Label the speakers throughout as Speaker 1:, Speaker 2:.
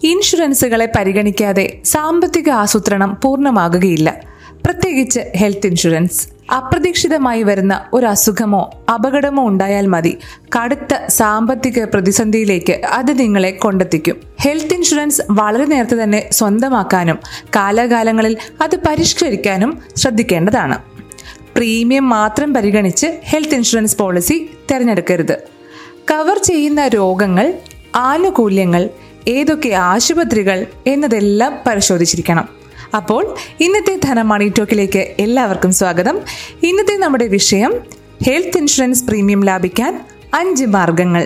Speaker 1: ഇൻഷുറൻസുകളെ പരിഗണിക്കാതെ സാമ്പത്തിക ആസൂത്രണം പൂർണ്ണമാകുകയില്ല പ്രത്യേകിച്ച് ഹെൽത്ത് ഇൻഷുറൻസ് അപ്രതീക്ഷിതമായി വരുന്ന ഒരു അസുഖമോ അപകടമോ ഉണ്ടായാൽ മതി കടുത്ത സാമ്പത്തിക പ്രതിസന്ധിയിലേക്ക് അത് നിങ്ങളെ കൊണ്ടെത്തിക്കും ഹെൽത്ത് ഇൻഷുറൻസ് വളരെ നേരത്തെ തന്നെ സ്വന്തമാക്കാനും കാലാകാലങ്ങളിൽ അത് പരിഷ്കരിക്കാനും ശ്രദ്ധിക്കേണ്ടതാണ് പ്രീമിയം മാത്രം പരിഗണിച്ച് ഹെൽത്ത് ഇൻഷുറൻസ് പോളിസി തിരഞ്ഞെടുക്കരുത് കവർ ചെയ്യുന്ന രോഗങ്ങൾ ആനുകൂല്യങ്ങൾ ഏതൊക്കെ ആശുപത്രികൾ എന്നതെല്ലാം പരിശോധിച്ചിരിക്കണം അപ്പോൾ ഇന്നത്തെ ധനമണി ടോക്കിലേക്ക് എല്ലാവർക്കും സ്വാഗതം ഇന്നത്തെ നമ്മുടെ വിഷയം ഹെൽത്ത് ഇൻഷുറൻസ് പ്രീമിയം ലാഭിക്കാൻ അഞ്ച് മാർഗങ്ങൾ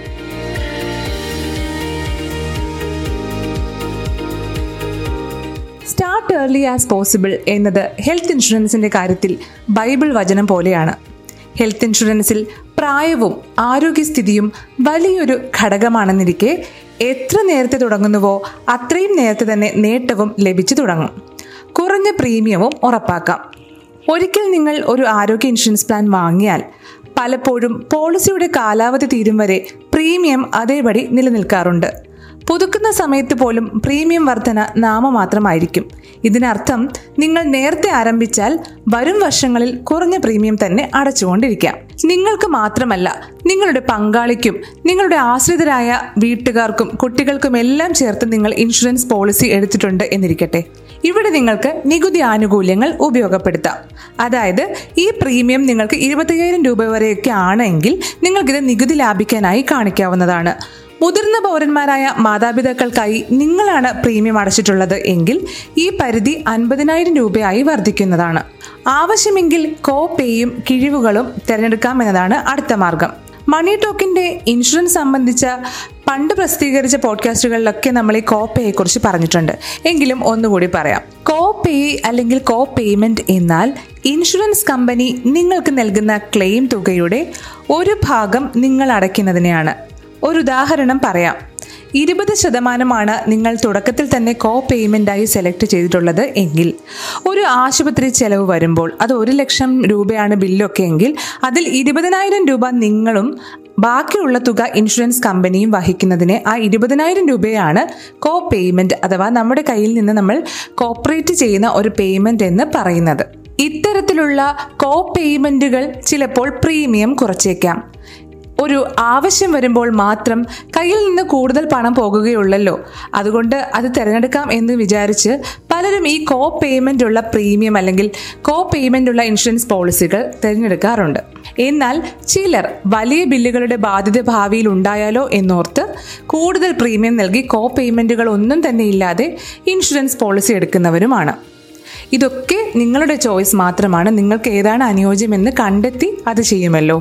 Speaker 1: സ്റ്റാർട്ട് ഏർലി ആസ് പോസിബിൾ എന്നത് ഹെൽത്ത് ഇൻഷുറൻസിന്റെ കാര്യത്തിൽ ബൈബിൾ വചനം പോലെയാണ് ഹെൽത്ത് ഇൻഷുറൻസിൽ പ്രായവും ആരോഗ്യസ്ഥിതിയും വലിയൊരു ഘടകമാണെന്നിരിക്കെ എത്ര നേരത്തെ തുടങ്ങുന്നുവോ അത്രയും നേരത്തെ തന്നെ നേട്ടവും ലഭിച്ചു തുടങ്ങും കുറഞ്ഞ പ്രീമിയവും ഉറപ്പാക്കാം ഒരിക്കൽ നിങ്ങൾ ഒരു ആരോഗ്യ ഇൻഷുറൻസ് പ്ലാൻ വാങ്ങിയാൽ പലപ്പോഴും പോളിസിയുടെ കാലാവധി തീരും വരെ പ്രീമിയം അതേപടി നിലനിൽക്കാറുണ്ട് പുതുക്കുന്ന സമയത്ത് പോലും പ്രീമിയം വർധന നാമമാത്രമായിരിക്കും ഇതിനർത്ഥം നിങ്ങൾ നേരത്തെ ആരംഭിച്ചാൽ വരും വർഷങ്ങളിൽ കുറഞ്ഞ പ്രീമിയം തന്നെ അടച്ചുകൊണ്ടിരിക്കാം നിങ്ങൾക്ക് മാത്രമല്ല നിങ്ങളുടെ പങ്കാളിക്കും നിങ്ങളുടെ ആശ്രിതരായ വീട്ടുകാർക്കും കുട്ടികൾക്കും എല്ലാം ചേർത്ത് നിങ്ങൾ ഇൻഷുറൻസ് പോളിസി എടുത്തിട്ടുണ്ട് എന്നിരിക്കട്ടെ ഇവിടെ നിങ്ങൾക്ക് നികുതി ആനുകൂല്യങ്ങൾ ഉപയോഗപ്പെടുത്താം അതായത് ഈ പ്രീമിയം നിങ്ങൾക്ക് ഇരുപത്തയ്യായിരം രൂപ വരെയൊക്കെ ആണെങ്കിൽ നിങ്ങൾക്കിത് നികുതി ലാഭിക്കാനായി കാണിക്കാവുന്നതാണ് മുതിർന്ന പൗരന്മാരായ മാതാപിതാക്കൾക്കായി നിങ്ങളാണ് പ്രീമിയം അടച്ചിട്ടുള്ളത് എങ്കിൽ ഈ പരിധി അൻപതിനായിരം രൂപയായി വർദ്ധിക്കുന്നതാണ് ആവശ്യമെങ്കിൽ കോ പേയും കിഴിവുകളും തിരഞ്ഞെടുക്കാം എന്നതാണ് അടുത്ത മാർഗം മണി ടോക്കിന്റെ ഇൻഷുറൻസ് സംബന്ധിച്ച പണ്ട് പ്രസിദ്ധീകരിച്ച പോഡ്കാസ്റ്റുകളിലൊക്കെ നമ്മൾ ഈ കോ പേയെ കുറിച്ച് പറഞ്ഞിട്ടുണ്ട് എങ്കിലും ഒന്നുകൂടി പറയാം കോ പേ അല്ലെങ്കിൽ കോ പേയ്മെന്റ് എന്നാൽ ഇൻഷുറൻസ് കമ്പനി നിങ്ങൾക്ക് നൽകുന്ന ക്ലെയിം തുകയുടെ ഒരു ഭാഗം നിങ്ങൾ അടയ്ക്കുന്നതിനെയാണ് ഒരു ഉദാഹരണം പറയാം ഇരുപത് ശതമാനമാണ് നിങ്ങൾ തുടക്കത്തിൽ തന്നെ കോ പേയ്മെൻ്റായി സെലക്ട് ചെയ്തിട്ടുള്ളത് എങ്കിൽ ഒരു ആശുപത്രി ചെലവ് വരുമ്പോൾ അത് ഒരു ലക്ഷം രൂപയാണ് ബില്ലൊക്കെ എങ്കിൽ അതിൽ ഇരുപതിനായിരം രൂപ നിങ്ങളും ബാക്കിയുള്ള തുക ഇൻഷുറൻസ് കമ്പനിയും വഹിക്കുന്നതിന് ആ ഇരുപതിനായിരം രൂപയാണ് കോ പേയ്മെന്റ് അഥവാ നമ്മുടെ കയ്യിൽ നിന്ന് നമ്മൾ കോപ്പറേറ്റ് ചെയ്യുന്ന ഒരു പേയ്മെന്റ് എന്ന് പറയുന്നത് ഇത്തരത്തിലുള്ള കോ പേയ്മെന്റുകൾ ചിലപ്പോൾ പ്രീമിയം കുറച്ചേക്കാം ഒരു ആവശ്യം വരുമ്പോൾ മാത്രം കയ്യിൽ നിന്ന് കൂടുതൽ പണം പോകുകയുള്ളല്ലോ അതുകൊണ്ട് അത് തിരഞ്ഞെടുക്കാം എന്ന് വിചാരിച്ച് പലരും ഈ കോ പേയ്മെന്റ് ഉള്ള പ്രീമിയം അല്ലെങ്കിൽ കോ പേയ്മെന്റ് ഉള്ള ഇൻഷുറൻസ് പോളിസികൾ തിരഞ്ഞെടുക്കാറുണ്ട് എന്നാൽ ചിലർ വലിയ ബില്ലുകളുടെ ബാധ്യത ഭാവിയിൽ ഉണ്ടായാലോ എന്നോർത്ത് കൂടുതൽ പ്രീമിയം നൽകി കോ പേയ്മെന്റുകൾ ഒന്നും തന്നെ ഇല്ലാതെ ഇൻഷുറൻസ് പോളിസി എടുക്കുന്നവരുമാണ് ഇതൊക്കെ നിങ്ങളുടെ ചോയ്സ് മാത്രമാണ് നിങ്ങൾക്ക് ഏതാണ് അനുയോജ്യമെന്ന് കണ്ടെത്തി അത് ചെയ്യുമല്ലോ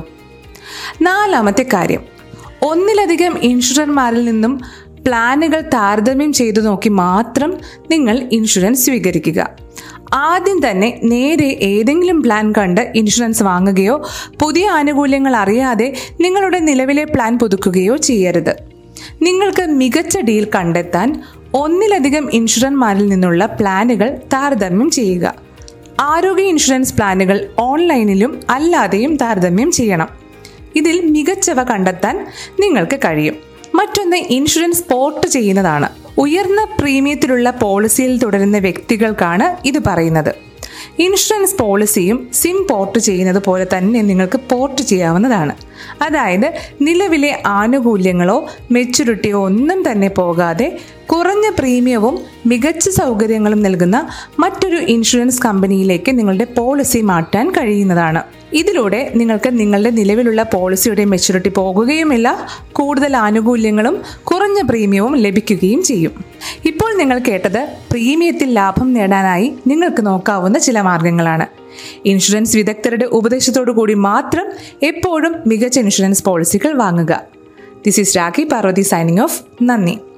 Speaker 1: നാലാമത്തെ കാര്യം ഒന്നിലധികം ഇൻഷുറർമാരിൽ നിന്നും പ്ലാനുകൾ താരതമ്യം ചെയ്തു നോക്കി മാത്രം നിങ്ങൾ ഇൻഷുറൻസ് സ്വീകരിക്കുക ആദ്യം തന്നെ നേരെ ഏതെങ്കിലും പ്ലാൻ കണ്ട് ഇൻഷുറൻസ് വാങ്ങുകയോ പുതിയ ആനുകൂല്യങ്ങൾ അറിയാതെ നിങ്ങളുടെ നിലവിലെ പ്ലാൻ പുതുക്കുകയോ ചെയ്യരുത് നിങ്ങൾക്ക് മികച്ച ഡീൽ കണ്ടെത്താൻ ഒന്നിലധികം ഇൻഷുറൻമാരിൽ നിന്നുള്ള പ്ലാനുകൾ താരതമ്യം ചെയ്യുക ആരോഗ്യ ഇൻഷുറൻസ് പ്ലാനുകൾ ഓൺലൈനിലും അല്ലാതെയും താരതമ്യം ചെയ്യണം ഇതിൽ മികച്ചവ കണ്ടെത്താൻ നിങ്ങൾക്ക് കഴിയും മറ്റൊന്ന് ഇൻഷുറൻസ് പോർട്ട് ചെയ്യുന്നതാണ് ഉയർന്ന പ്രീമിയത്തിലുള്ള പോളിസിയിൽ തുടരുന്ന വ്യക്തികൾക്കാണ് ഇത് പറയുന്നത് ഇൻഷുറൻസ് പോളിസിയും സിം പോർട്ട് ചെയ്യുന്നത് പോലെ തന്നെ നിങ്ങൾക്ക് പോർട്ട് ചെയ്യാവുന്നതാണ് അതായത് നിലവിലെ ആനുകൂല്യങ്ങളോ മെച്യൂരിറ്റിയോ ഒന്നും തന്നെ പോകാതെ കുറഞ്ഞ പ്രീമിയവും മികച്ച സൗകര്യങ്ങളും നൽകുന്ന മറ്റൊരു ഇൻഷുറൻസ് കമ്പനിയിലേക്ക് നിങ്ങളുടെ പോളിസി മാറ്റാൻ കഴിയുന്നതാണ് ഇതിലൂടെ നിങ്ങൾക്ക് നിങ്ങളുടെ നിലവിലുള്ള പോളിസിയുടെ മെച്യൂരിറ്റി പോകുകയുമില്ല കൂടുതൽ ആനുകൂല്യങ്ങളും കുറഞ്ഞ പ്രീമിയവും ലഭിക്കുകയും ചെയ്യും ഇപ്പോൾ നിങ്ങൾ കേട്ടത് പ്രീമിയത്തിൽ ലാഭം നേടാനായി നിങ്ങൾക്ക് നോക്കാവുന്ന ചില മാർഗങ്ങളാണ് ഇൻഷുറൻസ് വിദഗ്ധരുടെ ഉപദേശത്തോടു കൂടി മാത്രം എപ്പോഴും മികച്ച ഇൻഷുറൻസ് പോളിസികൾ വാങ്ങുക this is Rakhi Parvathy signing off നന്ദി